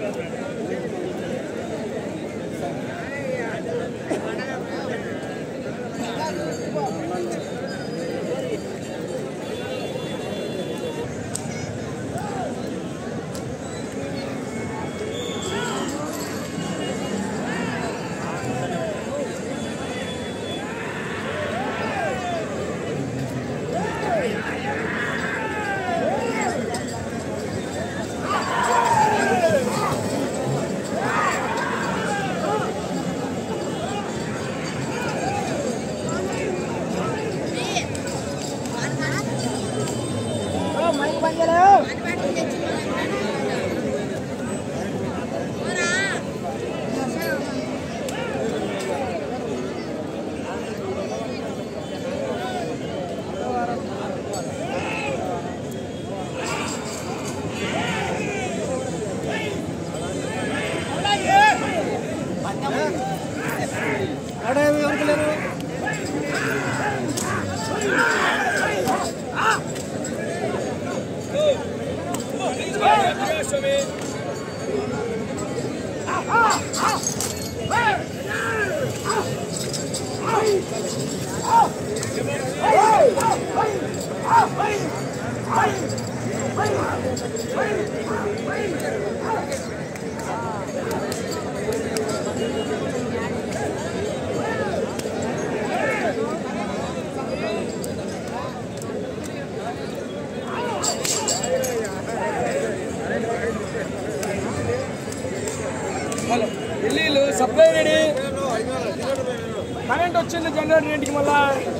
Hello ఢిల్లీలో supply ready current వచ్చింది generator ఇంటికి మళ్ళా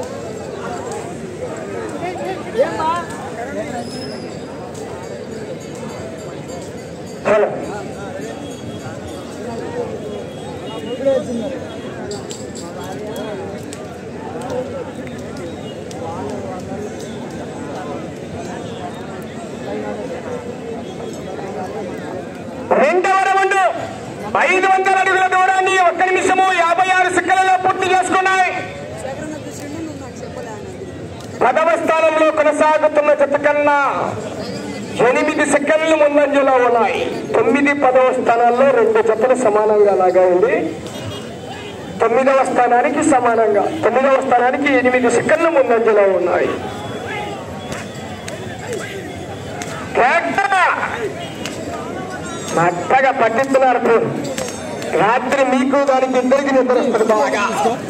ఏమ్మా హలో రెండవ రౌండ్ ఐదు వందల అడుగుల దూరాన్ని ఒక్క నిమిషము యాభై ఆరు సెకండ్లలో పూర్తి చేసుకున్నాయి పదవ స్థానంలో కొనసాగుతున్న జత కన్నా ఎనిమిది సెకండ్లు ముందంజలో ఉన్నాయి తొమ్మిది పదవ స్థానాల్లో రెండు జతలు సమానంగా లాగా ఉంది తొమ్మిదవ స్థానానికి సమానంగా తొమ్మిదవ స్థానానికి ఎనిమిది సెకండ్లు ముందంజలో ఉన్నాయి కేక! మెత్తగా పట్టిస్తున్నారు ఇప్పుడు. రాత్రి మీకు దానికి ఇద్దరికి నిద్ర వస్తుంది బాగా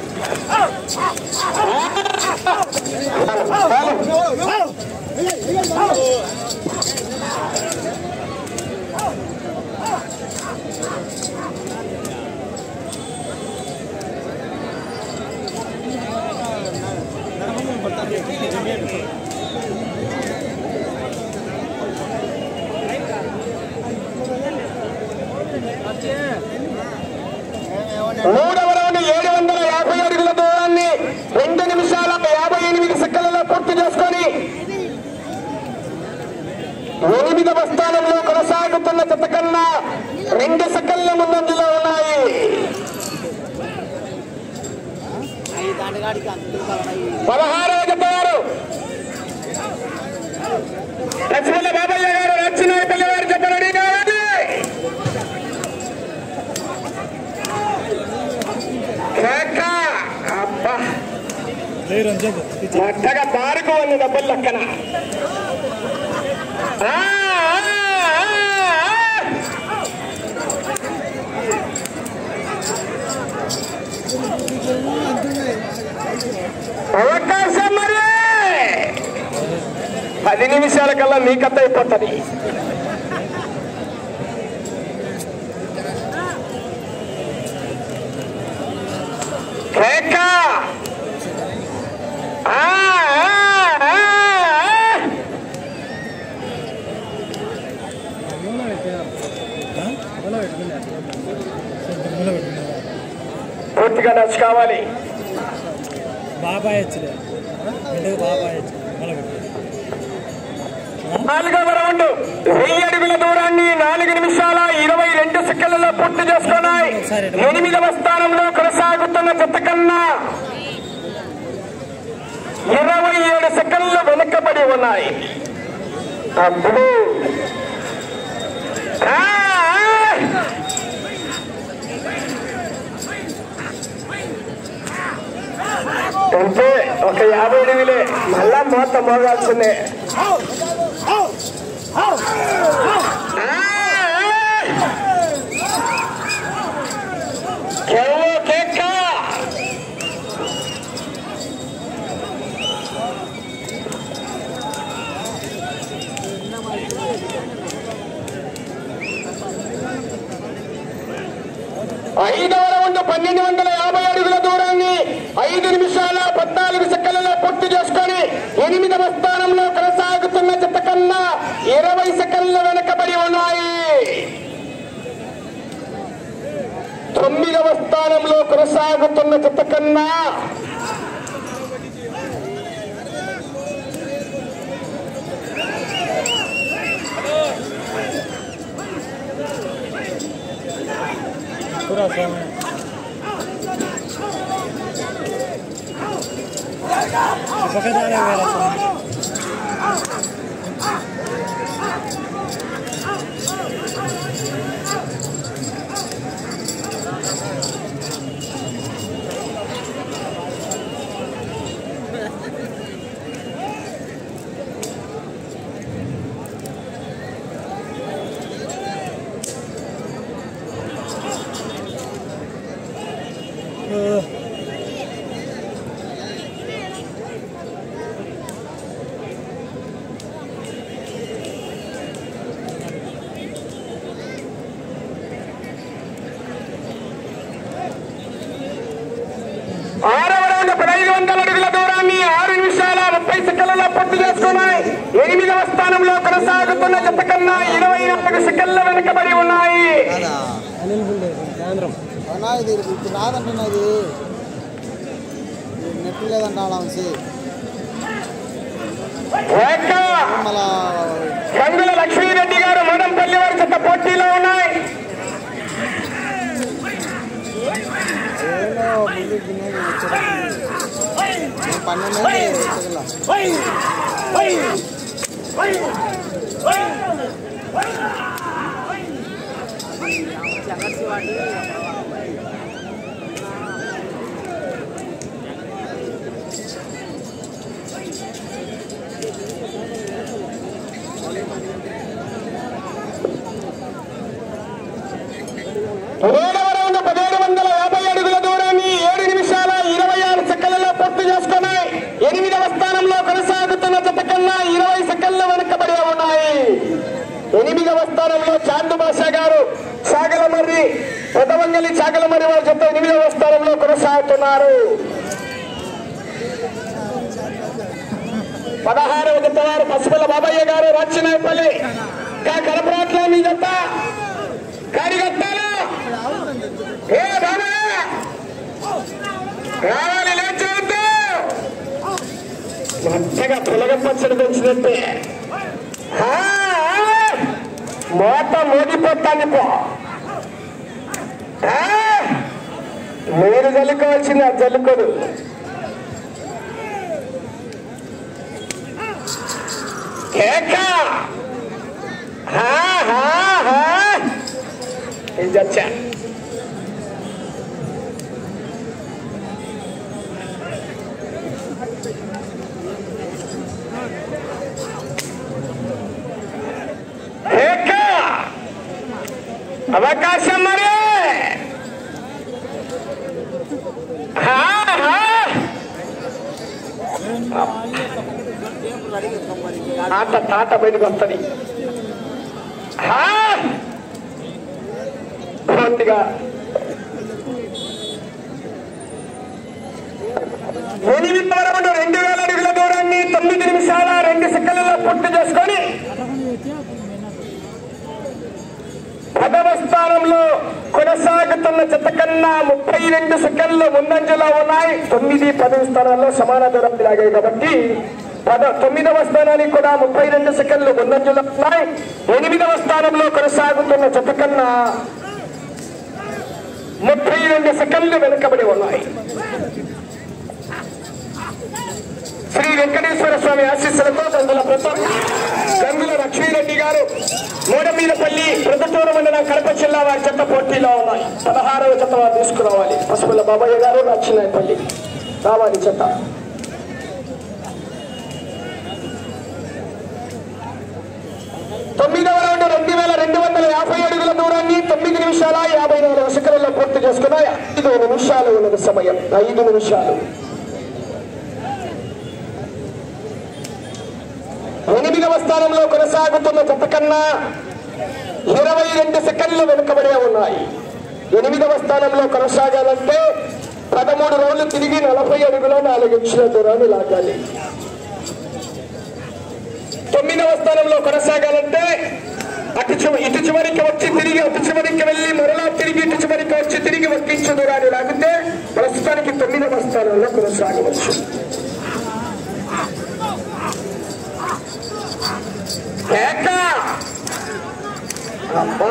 మూడవ రౌండ్ ఏడు వందల యాభై అడుగుల దూరాన్ని రెండు నిమిషాల యాభై ఎనిమిది సెకండ్లలో పూర్తి చేసుకొని ఎనిమిదవ స్థానంలో కొనసాగుతున్న జత కన్నా రెండు సెకండ్ల ముందంజలో ఉన్నాయి పదహారవ జత వారు లక్ష్మణ బాబయ్య గారు లక్ష్మీపల్లి వారు జత రెడీ కావాలి కేక! అబ్బా మెత్తగా పారుకు ఉంది డబ్బులు లెక్కన ఆ, ఆ, ఆ, ఆ. అవకాశం మరి పది నిమిషాల కల్లా మీ కథ అయిపోతుంది కేక ఆ, ఆ, ఆ, ఆ. పూర్తిగా నచ్చు కావాలి బాబాయ్ వచ్చలే ఎందుకు బాబాయ్ వచ్చి నాలుగవ రౌండ్ వెయ్యి అడుగుల దూరాన్ని నాలుగు నిమిషాల ఇరవై రెండు సెకండ్లలో పూర్తి చేసుకున్నాయి ఎనిమిదవ స్థానంలో కొనసాగుతున్న జత కన్నా ఇరవై ఏడు సెకండ్లు వెనుకబడి ఉన్నాయి అప్పుడు ఆ, ఆ. మోత మోగాల్సిందే ఆ, కేవో కేక్క ఐదవ రౌండ్ పన్నెండు వందల యాభై అడుగుల దూరాన్ని ఐదు నిమిషాల పద్నాలుగు సెకండ్లలో పూర్తి చేసుకొని ఎనిమిదవ స్థానంలో కొనసాగుతున్న జత కన్నా ఇరవై సెకండ్ల వెనకబడి ఉన్నాయి తొమ్మిదవ స్థానంలో కొనసాగుతున్న జత కన్నా पूरा समय पकड़ जा रहे मेरा समय Uh, ఆరవ రౌండ్ పదహైదు వందల అడుగుల దూరాన్ని ఆరు నిమిషాల ముప్పై సెకండ్లలో పూర్తి చేసుకున్నాయి ఎనిమిదవ స్థానంలో కొనసాగుతున్న జత కన్నా ఇరవై నాలుగు సెకండ్ల వెనుకబడి ఉన్నాయి అనిల్ బుల్ కేంద్రం అవునా ఇది ఇప్పుడు రాదంటున్నా ఇది నెట్ లేదంట వంశీ ఏక మళ్ళా కందుల లక్ష్మీరెడ్డి గారు మోడంపల్లి వారి చెత్త పోటీలో ఉన్నాయి ఏదో ముందు తినేది వచ్చేటప్పుడు నేను పన్నెండు వచ్చేగల ఏడవ రౌండ్ పదిహేడు వందల యాభై అడుగుల దూరాన్ని ఏడు నిమిషాల ఇరవై ఆరు సెకండ్లలో పూర్తి చేసుకున్నాయి ఎనిమిదవ స్థానంలో కొనసాగుతున్న జత కన్నా ఇరవై సెకండ్ల వెనుకబడి ఉన్నాయి ఎనిమిదవ స్థానంలో చాందు భాష గారు చాగలమర్రి పెదవంగలి చాగలమర్రి వారి జత ఎనిమిదవ స్థానంలో కొనసాగుతున్నారు పదహారవ జత వారు పసుపుల బాబయ్య గారు రాచినాయపల్లి కా కలపరాట్ల మీ జత కారిగట్టాలా ఏ బాబా రావాలి లేచవద్దు మెత్తగా పులగ పచ్చడి పెంచినట్టే ఆ, ఆ, మోత మోగిపోతాను పో ఆ, మీరు జల్లుకోవాల్సింది అది జల్లుకోదు కేక హా హా హా ఇది వచ్చా ఏక! అవకాశం మరి హా, హా. ఆట తాట బయటకు వస్తుంది హా! పూర్తిగా ఎనిమిది రౌండ్ రెండు వేల అడుగుల దూరాన్ని తొమ్మిది నిమిషాల రెండు సెకండ్లలో పూర్తి చేసుకొని పదవ స్థానంలో కొనసాగుతున్న జత కన్నా ముప్పై రెండు సెకండ్లు ముందంజలో ఉన్నాయి తొమ్మిది పదవ స్థానాల్లో సమాన దూరం లాగాయి కాబట్టి పద తొమ్మిదవ స్థానానికి కూడా ముప్పై రెండు సెకండ్లు ముందంజలో ఉన్నాయి ఎనిమిదవ స్థానంలో కొనసాగుతున్న జత కన్నా ముప్పై రెండు సెకండ్లు వెనుకబడి ఉన్నాయి శ్రీ వెంకటేశ్వర స్వామి ఆశీస్సులతో గంగుల ప్రతాప్ గంగుల లక్ష్మీరెడ్డి గారు మూడమీదపల్లి ప్రొద్దుటూరు మండలం కడప జిల్లా వారి చెత్త పోటీలో ఉన్నాయి పదహారవ చెత్త వారు తీసుకురావాలి పసుపుల బాబయ్య గారు లక్ష్మీపల్లి రావాలి చెత్త తొమ్మిది నిమిషాల యాభై నాలుగు సెకండ్లలో పూర్తి చేసుకున్నాయి ఐదు నిమిషాలు ఉన్నది సమయం ఐదు నిమిషాలు ఎనిమిదవ స్థానంలో కొనసాగుతున్న జత కన్నా ఇరవై రెండు సెకండ్లు వెనుకబడే ఉన్నాయి ఎనిమిదవ స్థానంలో కొనసాగాలంటే పదమూడు రోజులు తిరిగి నలభై అడుగుల నాలుగు ఇంచుల దూరాన్ని లాగాలి తొమ్మిదవ స్థానంలో కొనసాగాలంటే అటు చివ- ఇటు చివరికి వచ్చి తిరిగి అటు చివరికి వెళ్ళి మరలా తిరిగి ఇటు చివరికి వచ్చి తిరిగి వర్తించు దూరాన్ని లాగితే ప్రస్తుతానికి తొమ్మిదవ స్థానంలో కొనసాగవచ్చు కేక! అబ్బా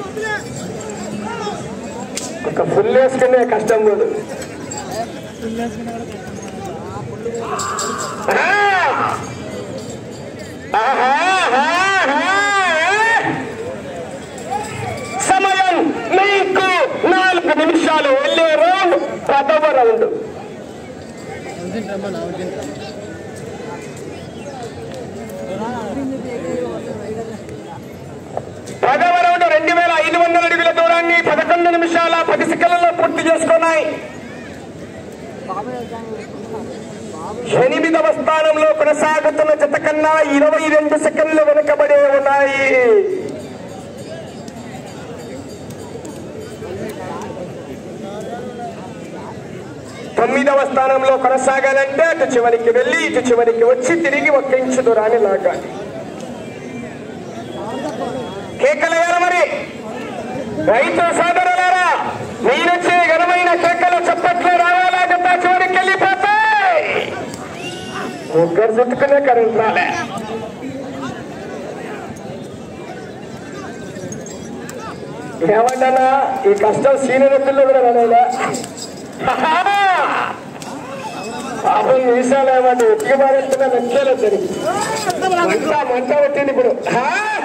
ఒక ఫుల్ వేసుకునే కష్టం పోదు ఆ! ఆహా, ఆహా, సమయం మీకు నాలుగు నిమిషాలు వెళ్ళే రౌండ్ పదవ రౌండ్ పదవ రౌండ్ రెండు వేల ఐదు వందల అడుగుల దూరాన్ని పదకొండు నిమిషాల పది సెకండ్లలో పూర్తి చేసుకున్నాయి ఎనిమిదవ స్థానంలో కొనసాగుతున్న జత కన్నా ఇరవై రెండు సెకండ్లు వెనుకబడే ఉన్నాయి తొమ్మిదవ స్థానంలో కొనసాగాలంటే అటు చివరికి వెళ్ళి ఇటు చివరికి వచ్చి తిరిగి ఒక్క ఇంచు దూరాన్ని లాగాలి కేకలేయాల మరి రైతు సోదరులారా మీరొచ్చే ఘనమైన కేకలు చప్పట్లు రావాలా జత చివరికి వెళ్ళిపోతాయి ముగ్గురు చుట్టుకునే కరెంట్ రాలే ఏమంటానా ఈ కష్టం సీనియర్ పిల్లలు కూడా రాలేదా పాపం మీసాలు ఏమంటే ఎత్తికి మారేస్తున్నా నచ్చలేదు దానికి మంట మంట వచ్చింది ఇప్పుడు హా?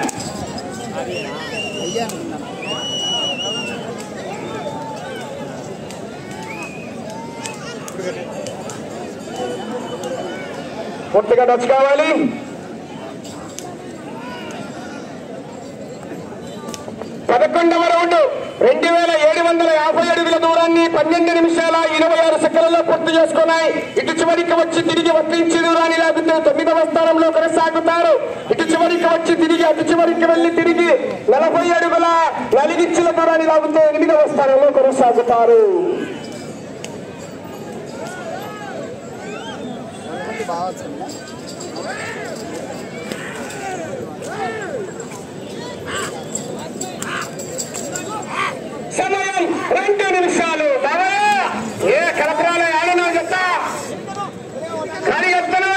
పూర్తిగా టచ్ కావాలి పదకొండవ రౌండ్ రెండు వేల ఏడు వందల యాభై అడుగుల దూరాన్ని పన్నెండు నిమిషాల ఇరవై ఆరు సెకండ్లలో పూర్తి చేసుకున్నాయి ఇటు చివరికి వచ్చి తిరిగి వర్తించి దూరాన్ని లాగుతూ తొమ్మిదవ స్థానంలో కొనసాగుతారు ఇటు చివరికి వచ్చి తిరిగి అటు చివరికి వెళ్లి తిరిగి నలభై అడుగుల నలిగించిన దూరాన్ని లాగుతూ ఎనిమిదవ స్థానంలో కొనసాగుతారు బాగా వచ్చింది సమయం రెండు నిమిషాలు బాబా ఏ కలపరాలే ఆడనా చెప్తా కానీ చెప్తున్నా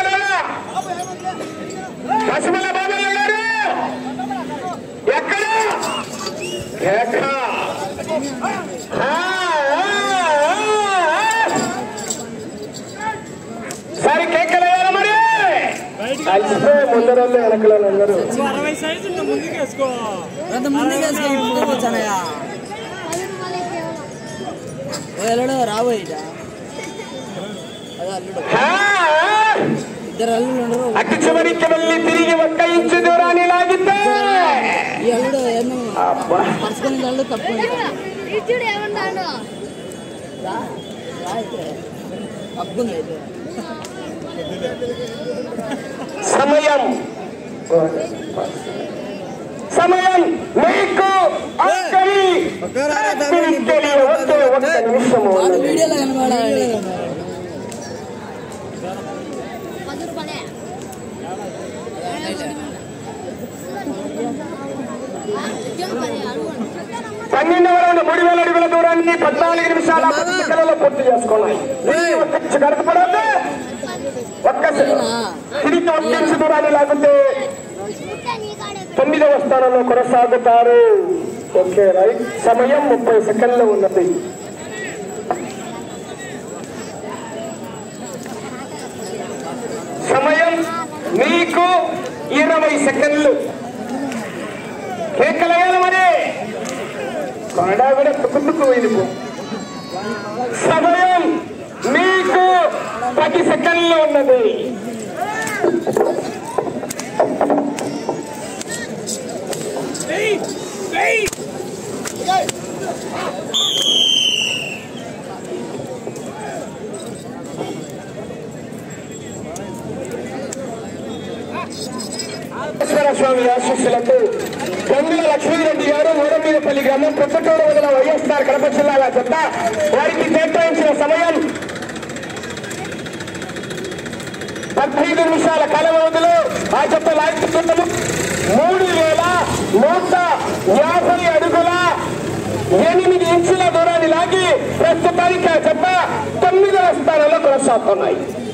పశువుల బాబులు గారు ఎక్కడ ఎక్కడ ఆ, ఆ, ఆ. సరే కేకలేయాలి మరి అలసిపోయి ముందర వెనకలో అందరూ అరవై సైజు ఉంటే ముందుకు వేసుకో అంత ముందుకు వేసుకొని ముందుకు వచ్చానయ్యా ఓ ఎల్లుడు రాబోయ్ ఇట అదే అల్లుడు ఆ, ఆ. ఇద్దరు అల్లుడు ఉండరు అటు చివరికి వెళ్ళి తిరిగి ఒక్క ఇంచు దూరాన్ని లాగితే ఈ అల్లుడు ఏమో అబ్బా పరుచుకొని అల్లుడు తప్పుకుంది ఇచ్చుడు ఏమన్నాడు రా రా అయితే తప్పుకుంది అయితే సమయం సమయం మీకు ఆఖరి ఆఖరి ఒకే ఒక్క నిమిషము వాడు ఉన్నది. వీడియోలో కనబడాలి పది రూపాయలే పది అడుగు పన్నెండవ రౌండ్ మూడు వేల అడుగుల దూరాన్ని పద్నాలుగు నిమిషాల పది సెకండ్లలో పూర్తి చేసుకున్నాయి తిరిగి ఒక్క ఇంచు గడపడద్దు ఒక్క తిరిగి ఒక్క ఇంచు దూరాన్ని లాగితే తొమ్మిదవ స్థానంలో కొనసాగుతారు ఓకే రైట్ సమయం ముప్పై సెకండ్లు ఉన్నది సమయం మీకు ఇరవై సెకండ్లు కేకలేయాల మరి కొండ కూడా తుక్కుతుక్కు వెళ్ళిపో సమయం మీకు పది సెకండ్లు ఉన్నది వెంకటేశ్వర స్వామి ఆశీస్సులతో గంగుల లక్ష్మీరెడ్డి గారు మూడమీదపల్లి గ్రామం పుట్టటూరు వదిల వైఎస్ఆర్ కడప జిల్లాల చెత్త వారికి కేటాయించిన సమయం పదహైదు నిమిషాల కాల వ్యవధిలో ఆ చెత్త లాగుతున్నాము మూడు వేల నూట యాభై అడుగుల ఎనిమిది ఇంచుల దూరాన్ని లాగి ప్రస్తుతానికి ఆ చెత్త తొమ్మిదవ స్థానంలో కొనసాగుతున్నాయి